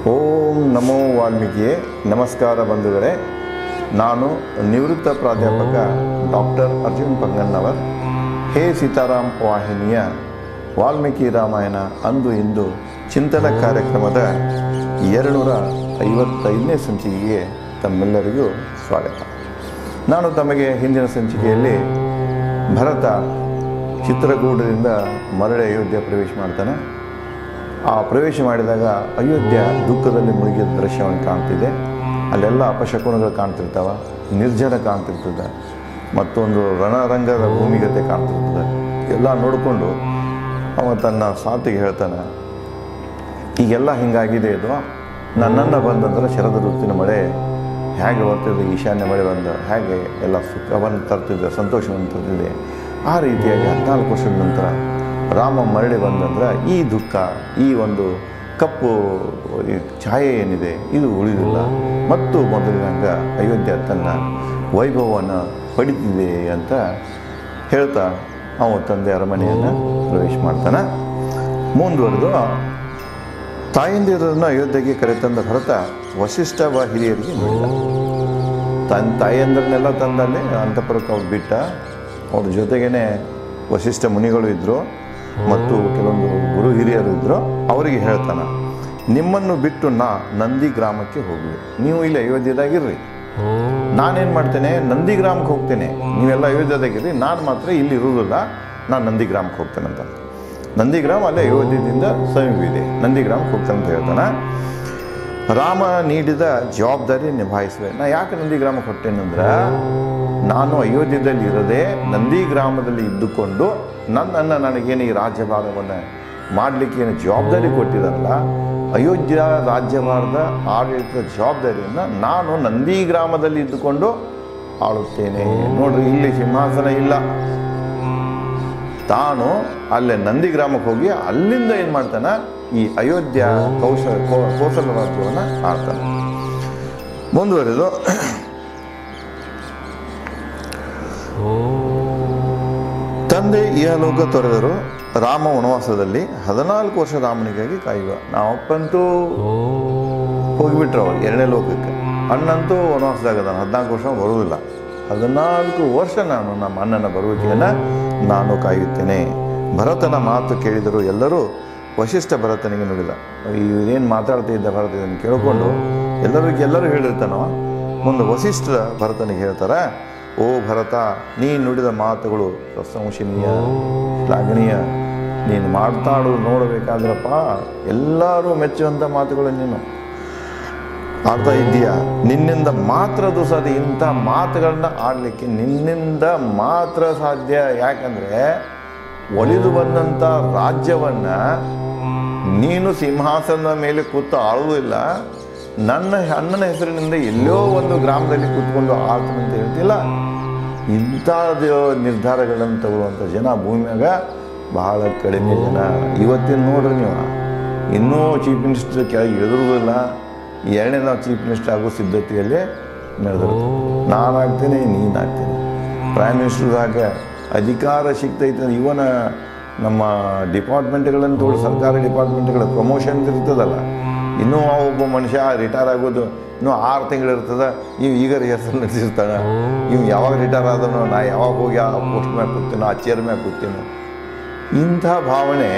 ಓಂ ನಮೋ ವಾಲ್ಮೀಕಿಯೇ ನಮಸ್ಕಾರ ಬಂಧುಗಳೇ ನಾನು ನಿವೃತ್ತ ಪ್ರಾಧ್ಯಾಪಕ ಡಾಕ್ಟರ್ ಅರ್ಜುನ್ ಪಂಗನ್ನವರ್ ಹೇ ಸೀತಾರಾಮ್ ವಾಹಿನಿಯ ವಾಲ್ಮೀಕಿ ರಾಮಾಯಣ ಅಂದು ಇಂದು ಚಿಂತನ ಕಾರ್ಯಕ್ರಮದ ಎರಡುನೂರ ಐವತ್ತೈದನೇ ಸಂಚಿಕೆಗೆ ತಮ್ಮೆಲ್ಲರಿಗೂ ಸ್ವಾಗತ ನಾನು ತಮಗೆ ಹಿಂದಿನ ಸಂಚಿಕೆಯಲ್ಲಿ ಭರತ ಚಿತ್ರಕೂಟದಿಂದ ಮರಳಿ ಅಯೋಧ್ಯೆ ಪ್ರವೇಶ ಮಾಡ್ತಾನೆ ಆ ಪ್ರವೇಶ ಮಾಡಿದಾಗ ಅಯೋಧ್ಯ ದುಃಖದಲ್ಲಿ ಮುಳುಗಿದ ದೃಶ್ಯವನ್ನು ಕಾಣ್ತಿದೆ ಅಲ್ಲೆಲ್ಲ ಅಪಶಕುನಗಳು ಕಾಣ್ತಿರ್ತಾವ ನಿರ್ಜನ ಕಾಣ್ತಿರ್ತದೆ ಮತ್ತೊಂದು ರಣರಂಗದ ಭೂಮಿಗತೆ ಕಾಣ್ತಿರ್ತದೆ ಎಲ್ಲ ನೋಡಿಕೊಂಡು ಅವ ತನ್ನ ಸಾತಿಗೆ ಹೇಳ್ತಾನೆ ಈಗೆಲ್ಲ ಹಿಂಗಾಗಿದೆ ಇದು ನನ್ನನ್ನು ಬಂದಂದ್ರೆ ಶರದ ಋತುವಿನ ಮಳೆ ಹೇಗೆ ಬರ್ತಿದೆ ಈಶಾನ್ಯ ಮಳೆ ಬಂದ ಹೇಗೆ ಎಲ್ಲ ಸುಖವನ್ನು ತರ್ತಿದೆ ಸಂತೋಷವನ್ನು ತರ್ತಿದೆ ಆ ರೀತಿಯಾಗಿ ಹದಿನಾಲ್ಕು ವರ್ಷದ ನಂತರ ರಾಮ ಮರಳಿ ಬಂದಂದ್ರೆ ಈ ದುಃಖ ಈ ಒಂದು ಕಪ್ಪು ಈ ಛಾಯೆ ಏನಿದೆ ಇದು ಉಳಿದಿಲ್ಲ ಮತ್ತು ಮೊದಲಿನಂಗ ಅಯೋಧ್ಯ ತನ್ನ ವೈಭವವನ್ನು ಪಡಿತಿದೆ ಅಂತ ಹೇಳ್ತಾ ಅವ ತಂದೆ ಅರಮನೆಯನ್ನು ಪ್ರವೇಶ ಮಾಡ್ತಾನೆ ಮುಂದುವರೆದು ತಾಯಂದಿರನ್ನು ಅಯೋಧ್ಯೆಗೆ ಕರೆತಂದ ಭರತ ವಸಿಷ್ಠ ವ ಹಿರಿಯರಿಗೆ ನೋಡಿದ ತನ್ನ ತಾಯಂದಿರನ್ನೆಲ್ಲ ತಂದಲ್ಲಿ ಅಂತಪುರಕ್ಕೆ ಅವ್ರು ಬಿಟ್ಟ ಅವ್ರ ಜೊತೆಗೇನೆ ವಸಿಷ್ಠ ಮುನಿಗಳು ಇದ್ದರು ಮತ್ತು ಕೆಲವೊಂದು ಗುರು ಹಿರಿಯರು ಇದ್ದರು ಅವರಿಗೆ ಹೇಳ್ತಾನೆ ನಿಮ್ಮನ್ನು ಬಿಟ್ಟು ನಾ ನಂದಿ ಗ್ರಾಮಕ್ಕೆ ಹೋಗುವೆ ನೀವು ಇಲ್ಲಿ ಅಯೋಧ್ಯೆದಾಗಿರ್ರಿ ನಾನೇನು ಮಾಡ್ತೇನೆ ನಂದಿ ಗ್ರಾಮಕ್ಕೆ ಹೋಗ್ತೇನೆ ನೀವೆಲ್ಲ ಅಯೋಧ್ಯೆದಾಗಿರ್ರಿ ನಾನು ಮಾತ್ರ ಇಲ್ಲಿ ಇರುವುದಿಲ್ಲ ನಾನು ನಂದಿ ಗ್ರಾಮಕ್ಕೆ ಹೋಗ್ತೇನೆ ಅಂತ ನಂದಿಗ್ರಾಮ ಅಲ್ಲೇ ಅಯೋಧ್ಯದಿಂದ ಸಮೀಪ ಇದೆ ನಂದಿಗ್ರಾಮಕ್ಕೆ ಹೋಗ್ತಾನೆ ಅಂತ ಹೇಳ್ತಾನೆ ರಾಮ ನೀಡಿದ ಜವಾಬ್ದಾರಿ ನಿಭಾಯಿಸುವೆ ನಾ ಯಾಕೆ ನಂದಿಗ್ರಾಮಕ್ಕೆ ಹೊಟ್ಟೆನಂದ್ರೆ ನಾನು ಅಯೋಧ್ಯದಲ್ಲಿ ಇರದೆ ನಂದಿ ಗ್ರಾಮದಲ್ಲಿ ಇದ್ದುಕೊಂಡು ನನ್ನನ್ನು ನನಗೇನು ಈ ರಾಜ್ಯಭಾರವನ್ನು ಮಾಡಲಿಕ್ಕೆ ಏನು ಜವಾಬ್ದಾರಿ ಕೊಟ್ಟಿರಲ್ಲ ಅಯೋಧ್ಯ ರಾಜ್ಯಭಾರದ ಆಡಳಿತದ ಜವಾಬ್ದಾರಿಯನ್ನು ನಾನು ನಂದಿ ಗ್ರಾಮದಲ್ಲಿ ಇದ್ದುಕೊಂಡು ಆಳುತ್ತೇನೆ ನೋಡ್ರಿ ಇಲ್ಲಿ ಸಿಂಹಾಸನ ಇಲ್ಲ ತಾನು ಅಲ್ಲೇ ನಂದಿ ಗ್ರಾಮಕ್ಕೆ ಹೋಗಿ ಅಲ್ಲಿಂದ ಏನು ಮಾಡ್ತಾನೆ ಈ ಅಯೋಧ್ಯ ಕೌಶ ಕೋ- ಕೋಸಲ ರಾಜ್ಯವನ್ನು ಆಳ್ತಾನೆ ಮುಂದುವರೆದು ತಂದೆ ಇಹಲೋಕ ತೊರೆದರು ರಾಮ ವನವಾಸದಲ್ಲಿ ಹದಿನಾಲ್ಕು ವರ್ಷ ರಾಮನಿಗಾಗಿ ಕಾಯುವ ನಾವಪ್ಪಂತೂ ಹೋಗಿಬಿಟ್ರು ಅವಾಗ ಎರಡನೇ ಲೋಕಕ್ಕೆ ಅಣ್ಣಂತೂ ವನವಾಸದಾಗದಾನ ಹದಿನಾಲ್ಕು ವರ್ಷ ಬರುವುದಿಲ್ಲ ಹದಿನಾಲ್ಕು ವರ್ಷ ನಾನು ನಮ್ಮ ಅಣ್ಣನ ಬರುವಿಕೆಯನ್ನು ನಾನು ಕಾಯುತ್ತೇನೆ ಭರತನ ಮಾತು ಕೇಳಿದರು ಎಲ್ಲರೂ ವಶಿಷ್ಠ ಭರತನಿಗೆ ನುಡಿದ ಏನು ಮಾತಾಡ್ತಿದ್ದ ಭರತ ಇದನ್ನು ಕೇಳಿಕೊಂಡು ಎಲ್ಲರಿಗೂ ಎಲ್ಲರೂ ಹೇಳಿರ್ತಾನೋ ಮುಂದೆ ವಸಿಷ್ಠ ಭರತನಿಗೆ ಹೇಳ್ತಾರೆ ಓ ಭರತ ನೀ ನುಡಿದ ಮಾತುಗಳು ಪ್ರಶಂಸನೀಯ ಶ್ಲಾಘನೀಯ ನೀನು ಮಾತಾಡೋದು ನೋಡಬೇಕಾದ್ರಪ್ಪ ಎಲ್ಲರೂ ಮೆಚ್ಚುವಂಥ ಮಾತುಗಳು ನೀನು ಆಡ್ತಾ ಇದ್ದೀಯ ನಿನ್ನಿಂದ ಮಾತ್ರ ಅದು ಸಾಧ್ಯ ಇಂಥ ಮಾತುಗಳನ್ನ ಆಡಲಿಕ್ಕೆ ನಿನ್ನಿಂದ ಮಾತ್ರ ಸಾಧ್ಯ ಯಾಕಂದರೆ ಒಲಿದು ಬಂದಂಥ ರಾಜ್ಯವನ್ನು ನೀನು ಸಿಂಹಾಸನದ ಮೇಲೆ ಕೂತು ಆಳುವುದಿಲ್ಲ ನನ್ನ ಅಣ್ಣನ ಹೆಸರಿನಿಂದ ಎಲ್ಲೋ ಒಂದು ಗ್ರಾಮದಲ್ಲಿ ಕೂತ್ಕೊಂಡು ಆಳ್ತಾನೆ ಅಂತ ಹೇಳ್ತಿಲ್ಲ ಇಂಥದ್ದು ನಿರ್ಧಾರಗಳನ್ನು ತಗೊಳ್ಳುವಂಥ ಜನ ಭೂಮಿಯಾಗ ಬಹಳ ಕಡಿಮೆ ಜನ ಇವತ್ತಿನ ನೋಡ್ರಿ ನೀವು ಇನ್ನೂ ಚೀಫ್ ಮಿನಿಸ್ಟರ್ ಕೆಳಗೆ ಇಳಿದಿರೋದಿಲ್ಲ ಎರಡನೇ ನಾವು ಚೀಫ್ ಮಿನಿಸ್ಟರ್ ಆಗೋ ಸಿದ್ಧತೆಯಲ್ಲೇ ನಡೆದ್ರು ನಾನು ಆಗ್ತೇನೆ ನೀನು ಆಗ್ತೇನೆ ಪ್ರೈಮ್ ಮಿನಿಸ್ಟರ್ದಾಗ ಅಧಿಕಾರ ಸಿಗ್ತೈತೆ ಇವನ ನಮ್ಮ ಡಿಪಾರ್ಟ್ಮೆಂಟ್ಗಳನ್ನು ತೋಳು ಸರ್ಕಾರಿ ಡಿಪಾರ್ಟ್ಮೆಂಟ್ಗಳ ಪ್ರಮೋಷನ್ ಇರ್ತದಲ್ಲ ಇನ್ನೂ ಆ ಒಬ್ಬ ಮನುಷ್ಯ ರಿಟೈರ್ ಆಗೋದು ಇನ್ನೂ ಆರು ತಿಂಗಳು ಇರ್ತದೆ ಇವು ಈಗ ಹೆಸರು ನಡೆಸಿರ್ತಾನೆ ಇವು ಯಾವಾಗ ರಿಟೈರ್ ಆದನೋ ನಾ ಯಾವಾಗ ಹೋಗಿ ಆ ಪೋಸ್ಟ್ ಮ್ಯಾಗ ಕೂತೀನೋ ಆ ಚೇರ್ ಮ್ಯಾಗ ಕೂತೀನೋ ಇಂಥ ಭಾವನೆ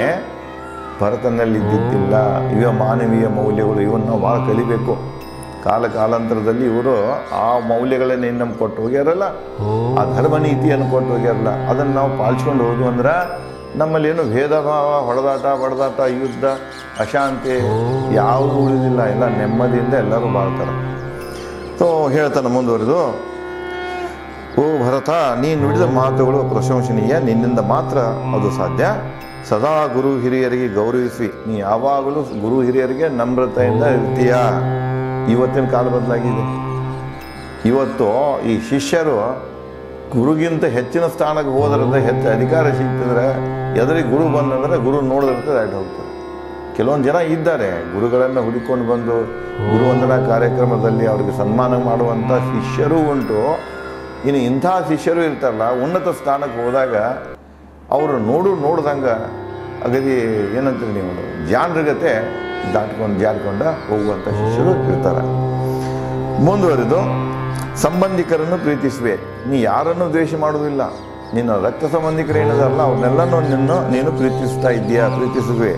ಭರತನಲ್ಲಿ ಇದ್ದಿದ್ದಿಲ್ಲ ಇವ ಮಾನವೀಯ ಮೌಲ್ಯಗಳು ಇವನ್ನ ನಾವು ಭಾಳ ಕಲಿಬೇಕು ಕಾಲ ಕಾಲಾಂತರದಲ್ಲಿ ಇವರು ಆ ಮೌಲ್ಯಗಳನ್ನ ಏನು ನಮ್ಗೆ ಕೊಟ್ಟು ಹೋಗ್ಯಾರಲ್ಲ ಆ ಧರ್ಮ ನೀತಿಯನ್ನು ಕೊಟ್ಟು ಹೋಗ್ಯಾರಲ್ಲ ಅದನ್ನು ನಾವು ಪಾಲಿಸ್ಕೊಂಡು ಹೋದ್ವು ಅಂದ್ರೆ ನಮ್ಮಲ್ಲಿ ಏನು ಭೇದ ಭಾವ ಹೊಡೆದಾಟ ಬಡದಾಟ ಯುದ್ಧ ಅಶಾಂತಿ ಯಾವುದು ಉಳಿದಿಲ್ಲ ಎಲ್ಲ ನೆಮ್ಮದಿಯಿಂದ ಎಲ್ಲರೂ ಬಾಳ್ತಾರೆ ಸೊ ಹೇಳ್ತಾನೆ ಮುಂದುವರೆದು ಓ ಭರತ ನೀ ನುಡಿದ ಮಾತುಗಳು ಪ್ರಶಂಸನೀಯ ನಿನ್ನಿಂದ ಮಾತ್ರ ಅದು ಸಾಧ್ಯ ಸದಾ ಗುರು ಹಿರಿಯರಿಗೆ ಗೌರವಿಸಿ ನೀ ಯಾವಾಗಲೂ ಗುರು ಹಿರಿಯರಿಗೆ ನಮ್ರತೆಯಿಂದ ಇರ್ತೀಯ ಇವತ್ತಿನ ಕಾಲ ಬದಲಾಗಿದೆ ಇವತ್ತು ಈ ಶಿಷ್ಯರು ಗುರುಗಿಂತ ಹೆಚ್ಚಿನ ಸ್ಥಾನಕ್ಕೆ ಹೋದ್ರಿಂದ ಹೆಚ್ಚು ಅಧಿಕಾರ ಸಿಗ್ತಿದ್ರೆ ಎದುರಿಗೆ ಗುರು ಬಂದಂದ್ರೆ ಗುರು ನೋಡಿದಿರ್ತದೆ ಅಡ್ಡ ಹೋಗ್ತಾರೆ ಕೆಲವೊಂದು ಜನ ಇದ್ದಾರೆ ಗುರುಗಳನ್ನು ಹುಡುಕೊಂಡು ಬಂದು ಗುರುವಂದನಾ ಕಾರ್ಯಕ್ರಮದಲ್ಲಿ ಅವರಿಗೆ ಸನ್ಮಾನ ಮಾಡುವಂಥ ಶಿಷ್ಯರು ಉಂಟು ಇನ್ನು ಇಂಥ ಶಿಷ್ಯರು ಇರ್ತಾರಲ್ಲ ಉನ್ನತ ಸ್ಥಾನಕ್ಕೆ ಹೋದಾಗ ಅವರು ನೋಡು ನೋಡ್ದಂಗೆ ಅಗದಿ ಏನಂತೀರಿ ನೀವು ಜಾಣರಿಗತೆ ದಾಟ್ಕೊಂಡು ಜಾರ್ಕೊಂಡ ಹೋಗುವಂಥ ಶಿಷ್ಯರು ಇರ್ತಾರೆ ಮುಂದುವರೆದು ಸಂಬಂಧಿಕರನ್ನು ಪ್ರೀತಿಸುವೆ ನೀ ಯಾರನ್ನು ದ್ವೇಷ ಮಾಡುವುದಿಲ್ಲ ನಿನ್ನ ರಕ್ತ ಸಂಬಂಧಿಕರು ಏನಿದಾರಲ್ಲ ಅವ್ರನ್ನೆಲ್ಲನೂ ನಿನ್ನ ನೀನು ಪ್ರೀತಿಸ್ತಾ ಇದ್ದೀಯಾ ಪ್ರೀತಿಸುವೆ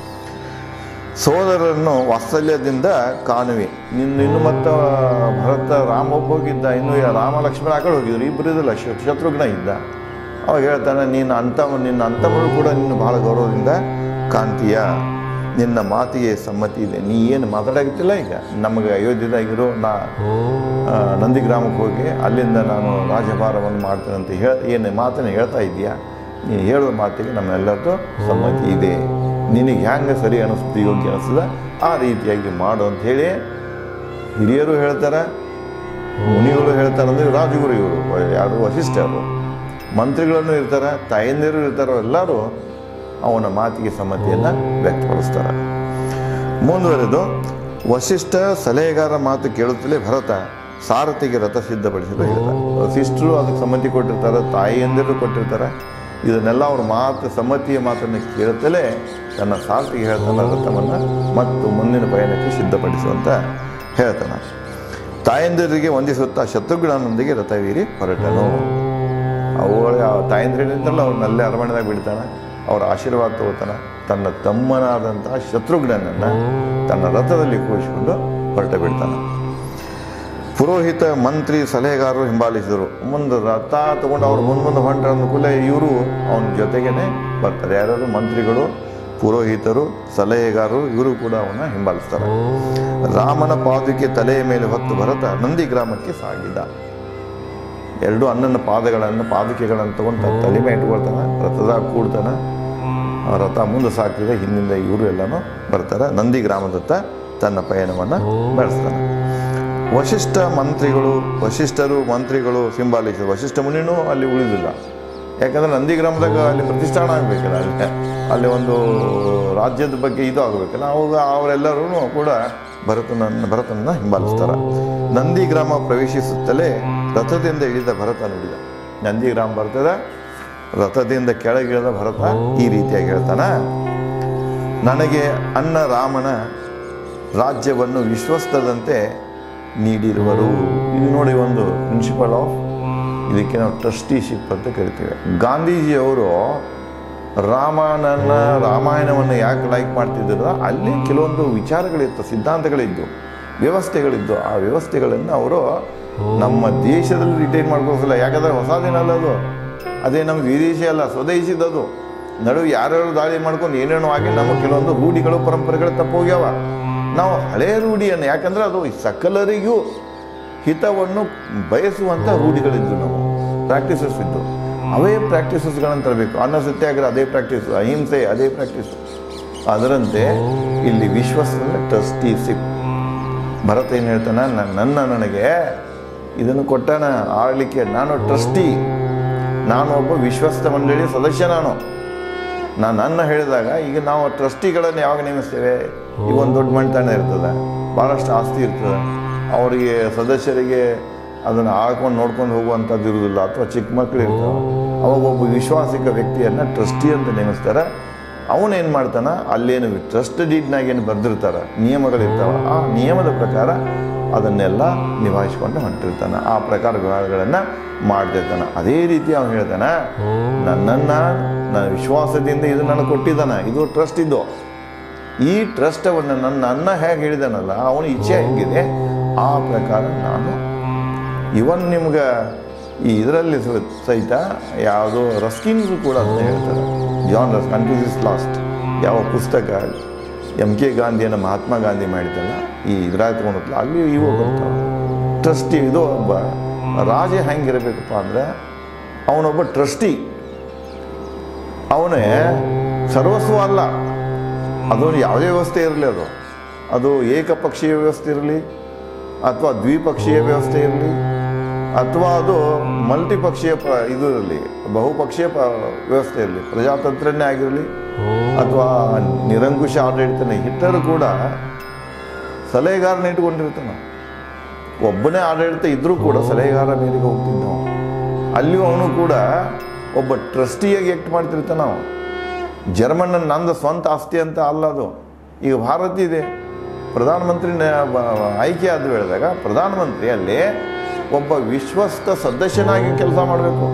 ಸೋದರರನ್ನು ವಾತ್ಸಲ್ಯದಿಂದ ಕಾಣುವೆ ನಿನ್ನ ಇನ್ನು ಮತ್ತು ಭರತ ರಾಮ ಒಬ್ಬ ಹೋಗಿದ್ದ ಇನ್ನು ಯಾ- ರಾಮ ಲಕ್ಷ್ಮಣ ಆ ಕಡೆ ಹೋಗಿದ್ರು ಇಬ್ಬರು ಇದಿಲ್ಲ ಶತ್ರುಘ್ನ ಇದ್ದ ಅವಾಗ ಹೇಳ್ತಾನೆ ನೀನು ಅಂತ ನಿನ್ನ ಅಂತಮರು ಕೂಡ ನಿನ್ನ ಬಹಳ ಗೌರವದಿಂದ ಕಾಣ್ತೀಯ ನಿನ್ನ ಮಾತಿಗೆ ಸಮ್ಮತಿ ಇದೆ ನೀ ಏನು ಮಾತಾಡಾಗುತ್ತಿಲ್ಲ ಈಗ ನಮಗೆ ಅಯೋಧ್ಯದಾಗಿರೋ ನಾ ಆ, ನಂದಿಗ್ರಾಮಕ್ಕೆ ಹೋಗಿ ಅಲ್ಲಿಂದ ನಾನು ರಾಜಭಾರವನ್ನು ಮಾಡ್ತೇನೆ ಅಂತ ಹೇಳ ಏನು ಮಾತನ್ನು ಹೇಳ್ತಾ ಇದೆಯಾ ನೀನು ಹೇಳುವ ಮಾತಿಗೆ ನಮ್ಮೆಲ್ಲರದ್ದು ಸಮ್ಮತಿ ಇದೆ ನಿನಗೆ ಹ್ಯಾಂಗೆ ಸರಿ ಅನಿಸ್ತದೆ ಯೋಗ್ಯ ಅನಿಸ್ತದ ಆ ರೀತಿಯಾಗಿ ಮಾಡು ಅಂತ ಹೇಳಿ ಹಿರಿಯರು ಹೇಳ್ತಾರೆ ಮುನಿಗಳು ಹೇಳ್ತಾರೆ ಅಂದರೆ ರಾಜಗುರು ಇವರು ಯಾರು ವಶಿಷ್ಠರು ಮಂತ್ರಿಗಳನ್ನು ಇರ್ತಾರೆ ತಾಯಂದಿರು ಇರ್ತಾರೋ ಎಲ್ಲರೂ ಅವನ ಮಾತಿಗೆ ಸಮ್ಮತಿಯನ್ನು ವ್ಯಕ್ತಪಡಿಸ್ತಾರೆ ಮುಂದುವರೆದು ವಶಿಷ್ಠ ಸಲಹೆಗಾರ ಮಾತು ಕೇಳುತ್ತಲೇ ಭರತ ಸಾರಥಿಗೆ ರಥ ಸಿದ್ಧಪಡಿಸಲು ಹೇಳಿದ ವಶಿಷ್ಠರು ಅದಕ್ಕೆ ಸಮ್ಮತಿ ಕೊಟ್ಟಿರ್ತಾರೆ ತಾಯಿಯಂದಿರು ಕೊಟ್ಟಿರ್ತಾರೆ ಇದನ್ನೆಲ್ಲ ಅವ್ರ ಮಾತು ಸಮ್ಮತಿಯ ಮಾತನ್ನು ಕೇಳುತ್ತಲೇ ತನ್ನ ಸಾರಥಿಗೆ ಹೇಳ್ತಾನೆ ರಥವನ್ನು ಮತ್ತು ಮುಂದಿನ ಪಯಣಕ್ಕೆ ಸಿದ್ಧಪಡಿಸುವಂತ ಹೇಳ್ತಾನೆ ತಾಯಂದಿರಿಗೆ ವಂದಿಸುತ್ತಾ ಶತ್ರುಘ್ನನೊಂದಿಗೆ ರಥವೀರಿ ಹೊರಟನು ಅವುಗಳ ತಾಯಂದ್ರೇನಿಂದಲ್ಲ ಅವ್ರನ್ನಲ್ಲೇ ಅರಮನೆದಾಗ ಬಿಡ್ತಾನೆ ಅವರ ಆಶೀರ್ವಾದ ತಗೋತಾನೆ ತನ್ನ ತಮ್ಮನಾದಂತಹ ಶತ್ರುಘ್ನನನ್ನು ತನ್ನ ರಥದಲ್ಲಿ ಕೂರಿಸಿಕೊಂಡು ಹೊರಟ ಬಿಡ್ತಾನೆ ಪುರೋಹಿತ ಮಂತ್ರಿ ಸಲಹೆಗಾರರು ಹಿಂಬಾಲಿಸಿದರು ಮುಂದೆ ರಥ ತಗೊಂಡು ಅವ್ರು ಮುಂದೆ ಮುಂದೆ ಹೊಂಟ ಕೂಡಲೇ ಇವರು ಅವನ ಜೊತೆಗೇನೆ ಬರ್ತಾರೆ ಯಾರು ಮಂತ್ರಿಗಳು ಪುರೋಹಿತರು ಸಲಹೆಗಾರರು ಇವರು ಕೂಡ ಅವನ್ನ ಹಿಂಬಾಲಿಸ್ತಾರೆ ರಾಮನ ಪಾದುಕೆ ತಲೆಯ ಮೇಲೆ ಹೊತ್ತು ಭರತ ನಂದಿ ಗ್ರಾಮಕ್ಕೆ ಸಾಗಿದ ಎರಡು ಅಣ್ಣನ ಪಾದಗಳನ್ನು ಪಾದುಕೆಗಳನ್ನು ತಗೊಂಡು ತನ್ನ ತಲೆ ಮೇಲೆ ಇಟ್ಕೊಳ್ತಾನೆ ರಥದಾಗ ಕೂಡ್ತಾನೆ ಆ ರಥ ಮುಂದೆ ಸಾಕ್ತಿದೆ ಹಿಂದಿಂದ ಇವರು ಎಲ್ಲನೂ ಬರ್ತಾರೆ ನಂದಿ ಗ್ರಾಮದತ್ತ ತನ್ನ ಪಯಣವನ್ನು ಬೆಳೆಸ್ತಾನೆ ವಶಿಷ್ಠ ಮಂತ್ರಿಗಳು ವಶಿಷ್ಠರು ಮಂತ್ರಿಗಳು ಸಿಂಬಾಲಿಸಿ ವಶಿಷ್ಠ ಮುನಿನೂ ಅಲ್ಲಿ ಉಳಿದಿಲ್ಲ ಯಾಕಂದ್ರೆ ನಂದಿ ಗ್ರಾಮದಾಗ ಅಲ್ಲಿ ಪ್ರತಿಷ್ಠಾನ ಆಗಬೇಕಲ್ಲ ಅಲ್ಲಿ ಅಲ್ಲಿ ಒಂದು ರಾಜ್ಯದ ಬಗ್ಗೆ ಇದು ಆಗಬೇಕಲ್ಲ ಅವಾಗ ಅವರೆಲ್ಲರೂ ಕೂಡ ಭರತನನ್ನು ಭರತನನ್ನ ಹಿಂಬಾಲಿಸ್ತಾರೆ ನಂದಿ ಗ್ರಾಮ ಪ್ರವೇಶಿಸುತ್ತಲೇ ರಥದಿಂದ ಇಳಿದ ಭರತ ನುಡಿದ ನಂದಿ ಗ್ರಾಮ ಬರ್ತದೆ ರಥದಿಂದ ಕೆಳಗಿಳಿದ ಭರತ ಈ ರೀತಿಯಾಗಿ ಹೇಳ್ತಾನ ನನಗೆ ಅನ್ನ ರಾಮನ ರಾಜ್ಯವನ್ನು ವಿಶ್ವಸ್ತದಂತೆ ನೀಡಿರುವರು ಇದು ನೋಡಿ ಒಂದು ಪ್ರಿನ್ಸಿಪಲ್ ಆಫ್ ಇದಕ್ಕೆ ನಾವು ಟ್ರಸ್ಟಿಶಿಪ್ ಅಂತ ಕರಿತೇವೆ ಗಾಂಧೀಜಿಯವರು ರಾಮನನ್ನ ರಾಮಾಯಣವನ್ನು ಯಾಕೆ ಲೈಕ್ ಮಾಡ್ತಿದ್ರು ಅಲ್ಲಿ ಕೆಲವೊಂದು ವಿಚಾರಗಳಿತ್ತು ಸಿದ್ಧಾಂತಗಳಿದ್ದು ವ್ಯವಸ್ಥೆಗಳಿದ್ದು ಆ ವ್ಯವಸ್ಥೆಗಳನ್ನು ಅವರು ನಮ್ಮ ದೇಶದಲ್ಲಿ ರಿಟೈನ್ ಮಾಡ್ಕೋಸಲ್ಲ ಯಾಕಂದ್ರೆ ಹೊಸದೇನಲ್ಲ ಅದು ಅದೇ ನಮ್ಗೆ ವಿದೇಶಿ ಅಲ್ಲ ಸ್ವದೇಶಿದದು ನಡುವೆ ಯಾರ್ಯಾರು ದಾಳಿ ಮಾಡ್ಕೊಂಡು ಏನೇನೋ ಆಗಿ ನಮ್ಮ ಕೆಲವೊಂದು ರೂಢಿಗಳು ಪರಂಪರೆಗಳು ತಪ್ಪೋಗ್ಯಾವ ನಾವು ಹಳೆಯ ರೂಢಿಯನ್ನು ಯಾಕಂದ್ರೆ ಅದು ಸಕಲರಿಗೂ ಹಿತವನ್ನು ಬಯಸುವಂಥ ರೂಢಿಗಳಿದ್ದು ನಾವು ಪ್ರಾಕ್ಟೀಸಸ್ ಇದ್ದು ಅವೇ ಪ್ರಾಕ್ಟೀಸಸ್ಗಳನ್ನು ತರಬೇಕು ಅನ್ನ ಸತ್ಯಾಗ್ರಹ ಅದೇ ಪ್ರಾಕ್ಟೀಸ್ ಅಹಿಂಸೆ ಅದೇ ಪ್ರಾಕ್ಟೀಸ್ ಅದರಂತೆ ಇಲ್ಲಿ ವಿಶ್ವಸದ ಟ್ರಸ್ಟಿಸಿಪ್ ಭರತ ಏನು ಹೇಳ್ತಾನ ನ- ನನ್ನ ನನಗೆ ಇದನ್ನು ಕೊಟ್ಟಾನ ಆಳ್ಲಿಕ್ಕೆ ನಾನು ಟ್ರಸ್ಟಿ ನಾನು ಒಬ್ಬ ವಿಶ್ವಸ್ತ ಮಂಡಳಿ ಸದಸ್ಯ ನಾನು ನಾನು ನನ್ನ ಹೇಳಿದಾಗ ಈಗ ನಾವು ಟ್ರಸ್ಟಿಗಳನ್ನು ಯಾವಾಗ ನೇಮಿಸ್ತೇವೆ ಈಗ ಒಂದು ದೊಡ್ಡ ಮಣ್ತನ ಇರ್ತದೆ ಭಾಳಷ್ಟು ಆಸ್ತಿ ಇರ್ತದೆ ಅವರಿಗೆ ಸದಸ್ಯರಿಗೆ ಅದನ್ನು ಆಳ್ಕೊಂಡು ನೋಡ್ಕೊಂಡು ಹೋಗುವಂಥದ್ದು ಇರುವುದಿಲ್ಲ ಅಥವಾ ಚಿಕ್ಕ ಮಕ್ಕಳು ಇರ್ತಾವೆ ಅವಾಗ ಒಬ್ಬ ವಿಶ್ವಾಸಿಕ ವ್ಯಕ್ತಿಯನ್ನು ಟ್ರಸ್ಟಿ ಅಂತ ನೇಮಿಸ್ತಾರೆ ಅವನೇನು ಮಾಡ್ತಾನ ಅಲ್ಲೇನು ಟ್ರಸ್ಟ್ ಡೀಡ್ನಾಗ ಏನು ಬರೆದಿರ್ತಾರೆ ನಿಯಮಗಳಿರ್ತಾವೆ ಆ ನಿಯಮದ ಪ್ರಕಾರ ಅದನ್ನೆಲ್ಲ ನಿಭಾಯಿಸ್ಕೊಂಡು ಹೊಂಟಿರ್ತಾನೆ ಆ ಪ್ರಕಾರ ವ್ಯವಹಾರಗಳನ್ನು ಮಾಡ್ತಿರ್ತಾನೆ ಅದೇ ರೀತಿ ಅವನು ಹೇಳ್ತಾನೆ ನನ್ನನ್ನು ನನ್ನ ವಿಶ್ವಾಸದಿಂದ ಇದು ನನಗೆ ಕೊಟ್ಟಿದ್ದಾನೆ ಇದು ಟ್ರಸ್ಟ್ ಇದು ಈ ಟ್ರಸ್ಟವನ್ನು ನನ್ನ ಅನ್ನ ಹೇಗೆ ಹೇಳಿದಾನಲ್ಲ ಅವನ ಇಚ್ಛೆ ಹೆಂಗಿದೆ ಆ ಪ್ರಕಾರ ನಾನು ಇವನ್ ನಿಮ್ಗೆ ಈ ಇದರಲ್ಲಿ ಸಹಿತ ಯಾವುದೋ ರಸ್ಕಿನ್ಸು ಕೂಡ ಅಂತ ಹೇಳ್ತಾರೆ ಜಾನ್ ರಸ್ ಕನ್ಫ್ಯೂಸ್ ಇಸ್ ಲಾಸ್ಟ್ ಯಾವ ಪುಸ್ತಕ ಎಂ ಕೆ ಗಾಂಧಿಯನ್ನು ಮಹಾತ್ಮ ಗಾಂಧಿ ಮಾಡಿದ್ದಲ್ಲ ಈ ಇದ್ರಾಗ ತಗೊಂಡಲ್ಲ ಅಲ್ಲಿ ಇವು ಬರ್ತಾವೆ ಟ್ರಸ್ಟಿ ಇದು ಒಬ್ಬ ರಾಜ ಹೆಂಗಿರಬೇಕಪ್ಪ ಅಂದರೆ ಅವನೊಬ್ಬ ಟ್ರಸ್ಟಿ ಅವನೇ ಸರ್ವಸ್ವ ಅಲ್ಲ ಅದು ಯಾವುದೇ ವ್ಯವಸ್ಥೆ ಇರಲಿ ಅದು ಅದು ಏಕಪಕ್ಷೀಯ ವ್ಯವಸ್ಥೆ ಇರಲಿ ಅಥವಾ ದ್ವಿಪಕ್ಷೀಯ ವ್ಯವಸ್ಥೆ ಇರಲಿ ಅಥವಾ ಅದು ಮಲ್ಟಿಪಕ್ಷೀಯ ಪ ಇದು ಇರಲಿ ಬಹುಪಕ್ಷೀಯ ಪ ವ್ಯವಸ್ಥೆ ಇರಲಿ ಪ್ರಜಾತಂತ್ರನೇ ಆಗಿರಲಿ ಅಥವಾ ನಿರಂಕುಶ ಆಡಳಿತನೇ ಹಿಟ್ಟರು ಕೂಡ ಸಲಹೆಗಾರನ ಇಟ್ಕೊಂಡಿರ್ತಾನೆ ಒಬ್ಬನೇ ಆಡಳಿತ ಇದ್ರೂ ಕೂಡ ಸಲಹೆಗಾರ ಮೇರೆಗೆ ಹೋಗ್ತಿದ್ದವ ಅಲ್ಲಿಯೂ ಅವನು ಕೂಡ ಒಬ್ಬ ಟ್ರಸ್ಟಿಯಾಗಿ ಆ್ಯಕ್ಟ್ ಮಾಡ್ತಿರ್ತಾನ ಅವ ಜರ್ಮನ್ ನಂದು ಸ್ವಂತ ಆಸ್ತಿ ಅಂತ ಅಲ್ಲ ಅದು ಈಗ ಭಾರತ ಇದೆ ಪ್ರಧಾನಮಂತ್ರಿ ನ- ಬ- ಆಯ್ಕೆ ಆದ ಹೇಳಿದಾಗ ಪ್ರಧಾನಮಂತ್ರಿ ಅಲ್ಲಿ ಒಬ್ಬ ವಿಶ್ವಸ್ತ ಸದಸ್ಯನಾಗಿ ಕೆಲಸ ಮಾಡಬೇಕು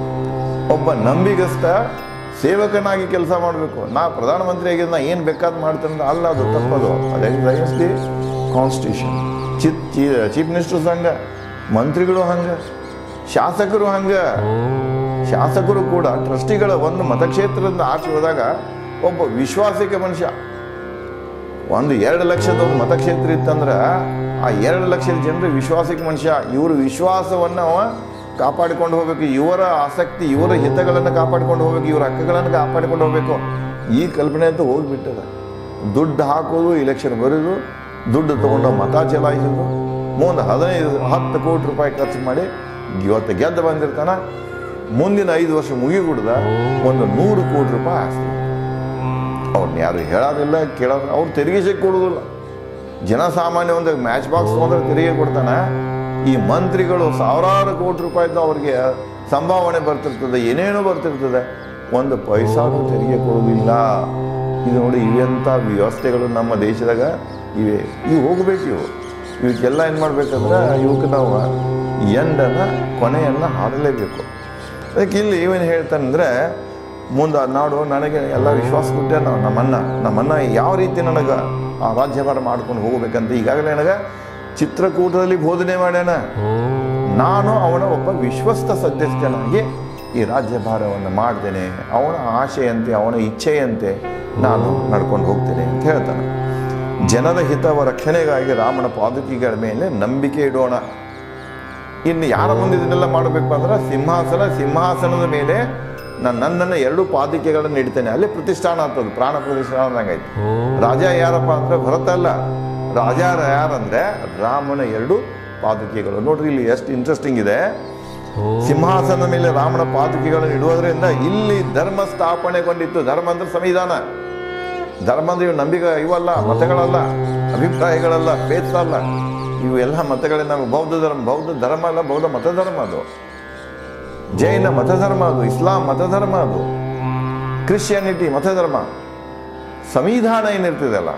ಒಬ್ಬ ನಂಬಿಗಸ್ತ ಸೇವಕನಾಗಿ ಕೆಲಸ ಮಾಡಬೇಕು ನಾ ಪ್ರಧಾನಮಂತ್ರಿ ಆಗಿದ್ದು ನಾ ಏನು ಬೇಕಾದ್ ಮಾಡ್ತೇನೆ ಅಂತ ಅಲ್ಲ ಅದು ತಪ್ಪದು ಅದೇ ದಿ ಕಾನ್ಸ್ಟಿಟ್ಯೂಷನ್ ಚಿತ್ ಚೀಫ್ ಮಿನಿಸ್ಟರ್ಸ್ ಹಂಗ ಮಂತ್ರಿಗಳು ಹಂಗ ಶಾಸಕರು ಹಂಗ ಶಾಸಕರು ಕೂಡ ಟ್ರಸ್ಟಿಗಳ ಒಂದು ಮತಕ್ಷೇತ್ರದಿಂದ ಆಚೆ ಹೋದಾಗ ಒಬ್ಬ ವಿಶ್ವಾಸಿಕ ಮನುಷ್ಯ ಒಂದು ಎರಡು ಲಕ್ಷದ ಒಂದು ಮತಕ್ಷೇತ್ರ ಇತ್ತಂದ್ರೆ ಆ ಎರಡು ಲಕ್ಷದ ಜನರು ವಿಶ್ವಾಸಿಕ ಮನುಷ್ಯ ಇವ್ರ ವಿಶ್ವಾಸವನ್ನು ಅವ ಕಾಪಾಡಿಕೊಂಡು ಹೋಗ್ಬೇಕು ಇವರ ಆಸಕ್ತಿ ಇವರ ಹಿತಗಳನ್ನು ಕಾಪಾಡಿಕೊಂಡು ಹೋಗ್ಬೇಕು ಇವರ ಹಕ್ಕುಗಳನ್ನು ಕಾಪಾಡಿಕೊಂಡು ಹೋಗ್ಬೇಕು ಈ ಕಲ್ಪನೆ ಅಂತ ಹೋಗ್ಬಿಟ್ಟದ ದುಡ್ಡು ಹಾಕೋದು ಇಲೆಕ್ಷನ್ ಬರೋದು ದುಡ್ಡು ತಗೊಂಡು ಮತ ಚಲಾಯಿಸೋದು ಮುಂದೆ ಹದಿನೈದು ಹತ್ತು ಕೋಟಿ ರೂಪಾಯಿ ಖರ್ಚು ಮಾಡಿ ಇವತ್ತು ಗೆದ್ದು ಬಂದಿರ್ತಾನ ಮುಂದಿನ ಐದು ವರ್ಷ ಮುಗಿಗುಡ್ದ ಒಂದು ನೂರು ಕೋಟಿ ರೂಪಾಯಿ ಆಸ್ತಿ ಅವ್ರನ್ನ ಯಾರು ಹೇಳೋದಿಲ್ಲ ಕೇಳೋದು ಅವ್ರು ತೆರಿಗೆ ಕೊಡೋದಿಲ್ಲ ಜನಸಾಮಾನ್ಯ ಒಂದು ಮ್ಯಾಚ್ ಬಾಕ್ಸ್ ತೊಗೊಂಡ್ರೆ ತೆರಿಗೆ ಕೊಡ್ತಾನೆ ಈ ಮಂತ್ರಿಗಳು ಸಾವಿರಾರು ಕೋಟಿ ರೂಪಾಯಿದ್ದು ಅವ್ರಿಗೆ ಸಂಭಾವನೆ ಬರ್ತಿರ್ತದೆ ಏನೇನೋ ಬರ್ತಿರ್ತದೆ ಒಂದು ಪೈಸಾನು ತೆರಿಗೆ ಕೊಡೋದಿಲ್ಲ ಇದು ನೋಡಿ ಇವೆಂಥ ವ್ಯವಸ್ಥೆಗಳು ನಮ್ಮ ದೇಶದಾಗ ಇವೆ ಇವು ಹೋಗ್ಬೇಕು ಇವು ಇವಕ್ಕೆಲ್ಲ ಏನು ಮಾಡ್ಬೇಕಂದ್ರೆ ಇವಕ್ಕೆ ನಾವು ಎಂಡನ್ನು ಕೊನೆಯನ್ನು ಹಾಡಲೇಬೇಕು ಅದಕ್ಕೆ ಇಲ್ಲಿ ಇವನು ಹೇಳ್ತಾನಂದ್ರೆ ಮುಂದೆ ನಾಡು ನನಗೆ ಎಲ್ಲ ವಿಶ್ವಾಸ ಕೊಟ್ಟೆ ನಾವು ನಮ್ಮನ್ನ ನಮ್ಮನ್ನ ಯಾವ ರೀತಿ ನನಗೆ ಆ ರಾಜ್ಯಭಾರ ಮಾಡ್ಕೊಂಡು ಹೋಗ್ಬೇಕಂತ ಈಗಾಗಲೇ ನನಗೆ ಚಿತ್ರಕೂಟದಲ್ಲಿ ಬೋಧನೆ ಮಾಡ್ಯಾನ ನಾನು ಅವನ ಒಬ್ಬ ವಿಶ್ವಸ್ತ ಸದಸ್ಯನಾಗಿ ಈ ರಾಜ್ಯಭಾರವನ್ನು ಮಾಡ್ತೇನೆ ಅವನ ಆಶೆಯಂತೆ ಅವನ ಇಚ್ಛೆಯಂತೆ ನಾನು ನಡ್ಕೊಂಡು ಹೋಗ್ತೇನೆ ಅಂತ ಹೇಳ್ತಾನೆ ಜನರ ಹಿತವ ರಕ್ಷಣೆಗಾಗಿ ರಾಮನ ಪಾದುಕಿಗಳ ಮೇಲೆ ನಂಬಿಕೆ ಇಡೋಣ ಇನ್ನು ಯಾರ ಮುಂದೆ ಇದನ್ನೆಲ್ಲ ಮಾಡಬೇಕು ಅಂದ್ರೆ ಸಿಂಹಾಸನ ಸಿಂಹಾಸನದ ಮೇಲೆ ನಾನು ನನ್ನನ್ನು ಎರಡು ಪಾದಿಕೆಗಳನ್ನು ಇಡ್ತೇನೆ ಅಲ್ಲಿ ಪ್ರತಿಷ್ಠಾನ ಆಗ್ತದೆ ಪ್ರಾಣ ಪ್ರತಿಷ್ಠಾನ ಆಯ್ತು ರಾಜ ಯಾರಪ್ಪ ಅಂದ್ರೆ ಭರತ ಅಲ್ಲ ರಾಜ ಯಾರಂದ್ರೆ ರಾಮನ ಎರಡು ಪಾದುಕೆಗಳು ನೋಡ್ರಿ ಇಲ್ಲಿ ಎಷ್ಟು ಇಂಟ್ರೆಸ್ಟಿಂಗ್ ಇದೆ ಸಿಂಹಾಸನದ ಮೇಲೆ ರಾಮನ ಪಾದುಕೆಗಳನ್ನು ಇಡುವುದರಿಂದ ಇಲ್ಲಿ ಧರ್ಮ ಸ್ಥಾಪನೆಗೊಂಡಿತ್ತು ಧರ್ಮ ಅಂದ್ರೆ ಸಂವಿಧಾನ ಧರ್ಮ ಅಂದ್ರೆ ಇವು ನಂಬಿಕೆ ಇವಲ್ಲ ಮತಗಳಲ್ಲ ಅಭಿಪ್ರಾಯಗಳಲ್ಲ ಫೇತ್ಸ್ ಅಲ್ಲ ಇವು ಎಲ್ಲ ಮತಗಳಿಂದ ನಮಗೆ ಬೌದ್ಧ ಧರ್ಮ ಬೌದ್ಧ ಧರ್ಮ ಅಲ್ಲ ಬೌದ್ಧ ಮತಧರ್ಮ ಅದು ಜೈನ ಮತಧರ್ಮ ಅದು ಇಸ್ಲಾಂ ಮತಧರ್ಮ ಅದು ಕ್ರಿಶ್ಚಿಯಾನಿಟಿ ಮತಧರ್ಮ ಸಂವಿಧಾನ ಏನಿರ್ತದಲ್ಲ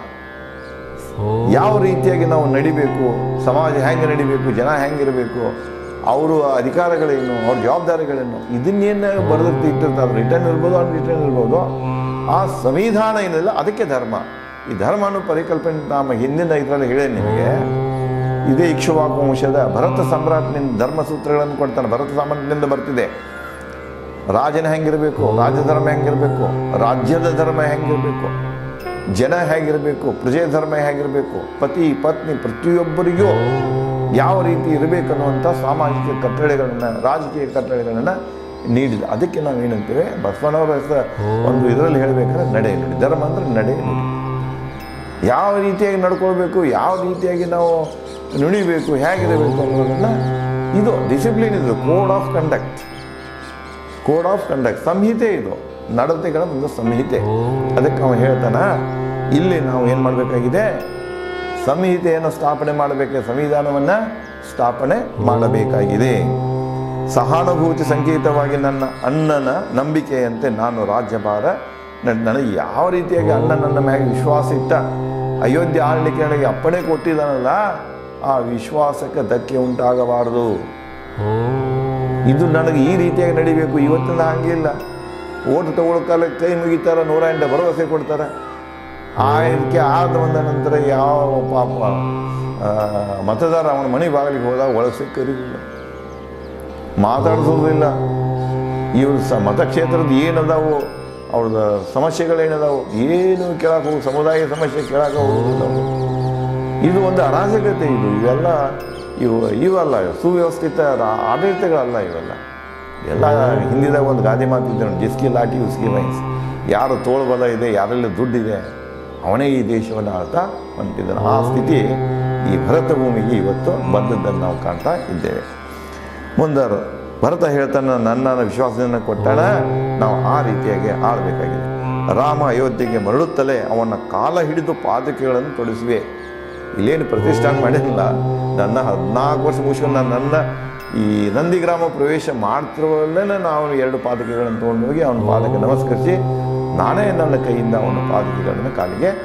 ಯಾವ ರೀತಿಯಾಗಿ ನಾವು ನಡಿಬೇಕು ಸಮಾಜ ಹೆಂಗೆ ನಡಿಬೇಕು ಜನ ಹೆಂಗಿರಬೇಕು ಅವರು ಅಧಿಕಾರಗಳೇನು ಅವ್ರ ಜವಾಬ್ದಾರಿಗಳೇನು ಇದನ್ನೇನು ಬರೆದಿರ್ತಿ ಇಟ್ಟಿರ್ತಾರೆ ರಿಟರ್ನ್ ಇರ್ಬೋದು ಅವ್ನು ರಿಟರ್ನ್ ಇರ್ಬೋದು ಆ ಸಂವಿಧಾನ ಏನಿಲ್ಲ ಅದಕ್ಕೆ ಧರ್ಮ ಈ ಧರ್ಮ ಅನ್ನೋ ಪರಿಕಲ್ಪನೆ ನಮ್ಮ ಹಿಂದಿನ ಇದರಲ್ಲಿ ಹೇಳೇ ನಿಮಗೆ ಇದೇ ಇಕ್ಷುವಾಕು ವಂಶದ ಭರತ ಸಮ್ರಾಟ್ನಿಂದ ಧರ್ಮಸೂತ್ರಗಳನ್ನು ಕೊಡ್ತಾನೆ ಭರತ ಸಾಮ್ರಾಟ್ನಿಂದ ಬರ್ತಿದೆ ರಾಜನ ಹೆಂಗಿರಬೇಕು ರಾಜಧರ್ಮ ಹೆಂಗಿರಬೇಕು ರಾಜ್ಯದ ಧರ್ಮ ಹೆಂಗಿರಬೇಕು ಜನ ಹೇಗಿರಬೇಕು ಪ್ರಜೆ ಧರ್ಮ ಹೇಗಿರಬೇಕು ಪತಿ ಪತ್ನಿ ಪ್ರತಿಯೊಬ್ಬರಿಗೂ ಯಾವ ರೀತಿ ಇರಬೇಕು ಅನ್ನುವಂಥ ಸಾಮಾಜಿಕ ಕಟ್ಟಳೆಗಳನ್ನು ರಾಜಕೀಯ ಕಟ್ಟಳೆಗಳನ್ನು ನೀಡಿದ ಅದಕ್ಕೆ ನಾವು ಏನಂತೇವೆ ಬಸವಣ್ಣವರ ಹೆಸರ ಒಂದು ಇದರಲ್ಲಿ ಹೇಳಬೇಕಾದ್ರೆ ನಡೆ ನುಡಿ ಧರ್ಮ ಅಂದ್ರೆ ನಡೆ ನುಡಿ ಯಾವ ರೀತಿಯಾಗಿ ನಡ್ಕೊಳ್ಬೇಕು ಯಾವ ರೀತಿಯಾಗಿ ನಾವು ನುಡಿಬೇಕು ಹೇಗಿರಬೇಕು ಅನ್ನೋದನ್ನು ಇದು ಡಿಸಿಪ್ಲಿನ್ ಇದು code of conduct code of conduct ಸಂಹಿತೆ ಇದು ನಡತೆಗಳ ಒಂದು ಸಂಹಿತೆ ಅದಕ್ಕೆ ಅವನು ಹೇಳ್ತಾನ ಇಲ್ಲಿ ನಾವು ಏನು ಮಾಡಬೇಕಾಗಿದೆ ಸಂಹಿತೆಯನ್ನು ಸ್ಥಾಪನೆ ಮಾಡಬೇಕು ಸಂವಿಧಾನವನ್ನು ಸ್ಥಾಪನೆ ಮಾಡಬೇಕಾಗಿದೆ ಸಹಾನುಭೂತಿ ಸಂಕೇತವಾಗಿ ನನ್ನ ಅಣ್ಣನ ನಂಬಿಕೆಯಂತೆ ನಾನು ರಾಜ್ಯಭಾರ ನನ್- ನನಗೆ ಯಾವ ರೀತಿಯಾಗಿ ಅಣ್ಣ ನನ್ನ ಮ್ಯಾಗೆ ವಿಶ್ವಾಸ ಇಟ್ಟ ಅಯೋಧ್ಯೆ ಆಳ್ಲಿಕ್ಕೆ ನನಗೆ ಅಪ್ಪಣೆ ಕೊಟ್ಟಿದ್ದಾನಲ್ಲ ಆ ವಿಶ್ವಾಸಕ್ಕೆ ಧಕ್ಕೆ ಉಂಟಾಗಬಾರದು ಇದು ನನಗೆ ಈ ರೀತಿಯಾಗಿ ನಡಿಬೇಕು ಇವತ್ತಿನ ಹಾಗೆ ಇಲ್ಲ ಓಟ್ ತಗೊಳ್ಳೋ ಕಾಲಕ್ಕೆ ಕೈ ಮುಗಿತಾರ ನೂರ ಎಂಟು ಭರವಸೆ ಕೊಡ್ತಾರೆ ಆ ಇದಕ್ಕೆ ಆದ ಬಂದ ನಂತರ ಯಾವ ಪಾಪ ಆ, ಮತದಾರ ಅವನ ಮನೆ ಬಾಗಿಲಿಗೆ ಹೋದಾಗ ಒಳಗೆ ಸಿಕ್ಕರಿಲ್ಲ ಮಾತಾಡಿಸೋದಿಲ್ಲ ಇವ್ರ ಸ ಮತಕ್ಷೇತ್ರದ ಏನದಾವು ಅವ್ರದ್ದು ಸಮಸ್ಯೆಗಳೇನದಾವು ಏನು ಕೇಳಕ್ಕೆ ಹೋಗಿ ಸಮುದಾಯ ಸಮಸ್ಯೆ ಕೇಳಕ್ಕೆ ಹೋಗೋದಿಲ್ಲ ಅವ್ರು. ಇದು ಒಂದು ಅರಾಜಕತೆ ಇದು ಇವೆಲ್ಲ ಇವು ಇವಲ್ಲ ಸುವ್ಯವಸ್ಥಿತ ರಾ- ಆಡಳಿತಗಳಲ್ಲ ಇವೆಲ್ಲ ಎಲ್ಲ ಹಿಂದಿದಾಗ ಒಂದು ಗಾದೆ ಮಾತಿದ್ದೆ ನೋಡಿ ಜಿಸ್ಕಿ ಲಾಟಿ ಉಸ್ಕಿ ವೈನ್ಸ್ ಯಾರು ತೋಳ್ಬಲ ಇದೆ ಯಾರಲ್ಲಿ ದುಡ್ಡಿದೆ ಅವನೇ ಈ ದೇಶವನ್ನು ಆಳ್ತಾ ಹೊಂಟಿದ್ದಾನೆ ಆ ಸ್ಥಿತಿ ಈ ಭರತ ಭೂಮಿಗೆ ಇವತ್ತು ಬಂದದ್ದನ್ನು ನಾವು ಕಾಣ್ತಾ ಇದ್ದೇವೆ ಮುಂದೆ ಭರತ ಹೇಳ್ತಾನೆ ನನ್ನ ವಿಶ್ವಾಸದಿಂದ ಕೊಟ್ಟಾನ ನಾವು ಆ ರೀತಿಯಾಗಿ ಆಳಬೇಕಾಗಿದೆ ರಾಮ ಅಯೋಧ್ಯೆಗೆ ಮರಳುತ್ತಲೇ ಅವನ ಕಾಲ ಹಿಡಿದು ಪಾದಕೆಗಳನ್ನು ತೊಡಿಸುವೆ ಇಲ್ಲೇನು ಪ್ರತಿಷ್ಠಾನ ಮಾಡಿರಲಿಲ್ಲ ನನ್ನ ಹದಿನಾಲ್ಕು ವರ್ಷ ಮುಗಿಸ್ಕೊಂಡು ನಾನು ನನ್ನ ಈ ನಂದಿಗ್ರಾಮ ಪ್ರವೇಶ ಮಾಡ್ತಿರುವಲ್ಲೇ ನಾವು ಎರಡು ಪಾದಕೆಗಳನ್ನು ತೊಗೊಂಡು ಹೋಗಿ ಅವನ ಪಾದಕ್ಕೆ ನಮಸ್ಕರಿಸಿ ನಾನೇ ನನ್ನ ಕೈಯಿಂದ ಅವನ ಪಾದಕೆಗಳನ್ನು ಕಾಲಿಗೆ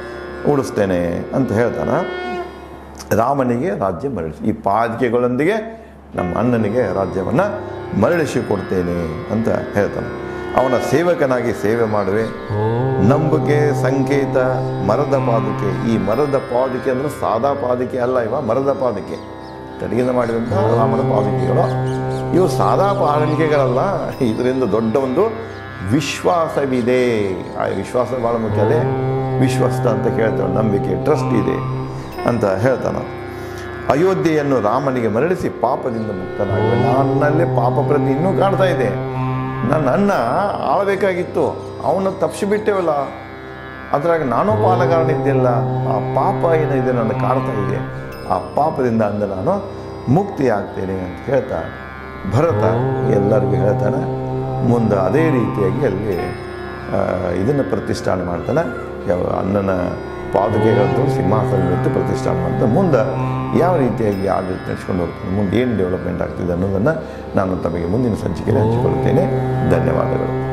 ಉಳಿಸ್ತೇನೆ ಅಂತ ಹೇಳ್ತಾನೆ ರಾಮನಿಗೆ ರಾಜ್ಯ ಮರಳಿಸಿ ಈ ಪಾದಿಕೆಗಳೊಂದಿಗೆ ನಮ್ಮ ಅಣ್ಣನಿಗೆ ರಾಜ್ಯವನ್ನು ಮರಳಿಸಿ ಕೊಡ್ತೇನೆ ಅಂತ ಹೇಳ್ತಾನೆ ಅವನ ಸೇವಕನಾಗಿ ಸೇವೆ ಮಾಡುವೆ ನಂಬಿಕೆ ಸಂಕೇತ ಮರದ ಪಾದುಕೆ ಈ ಮರದ ಪಾದುಕೆ ಅಂದರೆ ಸಾದಾ ಪಾದುಕೆ ಅಲ್ಲ ಇವ ಮರದ ಪಾದುಕೆ ಕಡೆಯಿಂದ ಮಾಡಿದಂಥ ರಾಮನ ಪಾದುಕೆಗಳು ಇವು ಸಾದಾ ಪಾದುಕೆಗಳಲ್ಲ ಇದರಿಂದ ದೊಡ್ಡ ಒಂದು ವಿಶ್ವಾಸವಿದೆ ಆ ವಿಶ್ವಾಸ ಭಾಳ ಮುಖ್ಯ ಅದೇ ವಿಶ್ವಸ್ತ ಅಂತ ಹೇಳ್ತಾನೆ ನಂಬಿಕೆ ಟ್ರಸ್ಟ್ ಇದೆ ಅಂತ ಹೇಳ್ತಾನೆ ಅಯೋಧ್ಯೆಯನ್ನು ರಾಮನಿಗೆ ಮರಳಿಸಿ ಪಾಪದಿಂದ ಮುಕ್ತನಾಗುವೆ ನನ್ನಲ್ಲಿ ಪಾಪ ಪ್ರತಿ ಇನ್ನೂ ಕಾಡ್ತಾ ಇದೆ ನನ್ನ ಅಣ್ಣ ಆಳಬೇಕಾಗಿತ್ತು ಅವನು ತಪ್ಪಿಸಿಬಿಟ್ಟೇವಲ್ಲ ಅದ್ರಾಗ ನಾನೂ ಪಾಲಗಾರನಿದ್ದೆಲ್ಲ ಆ ಪಾಪ ಏನಿದೆ ನನ್ನ ಕಾಡ್ತಾ ಇದೆ ಆ ಪಾಪದಿಂದ ಅಂದ ನಾನು ಮುಕ್ತಿ ಆಗ್ತೇನೆ ಅಂತ ಹೇಳ್ತಾ ಭರತ ಎಲ್ಲರಿಗೂ ಹೇಳ್ತಾನೆ ಮುಂದೆ ಅದೇ ರೀತಿಯಾಗಿ ಅಲ್ಲಿ ಇದನ್ನು ಪ್ರತಿಷ್ಠಾನ ಮಾಡ್ತಾನೆ ಯಾವ ಅಣ್ಣನ ಪಾದುಕೆಗಳಂತೂ ಸಿಂಹಾಸನ ಇಟ್ಟು ಪ್ರತಿಷ್ಠಾನ ಮಾಡ್ತಾನೆ ಮುಂದೆ ಯಾವ ರೀತಿಯಾಗಿ ಆಡಳಿತ ನಡೆಸ್ಕೊಂಡು ಹೋಗ್ತಾನೆ ಮುಂದೆ ಏನು ಡೆವಲಪ್ಮೆಂಟ್ ಆಗ್ತಿದೆ ಅನ್ನೋದನ್ನು ನಾನು ತಮಗೆ ಮುಂದಿನ ಸಂಚಿಕೆಯಲ್ಲಿ ಹಂಚಿಕೊಳ್ಳುತ್ತೇನೆ ಧನ್ಯವಾದಗಳು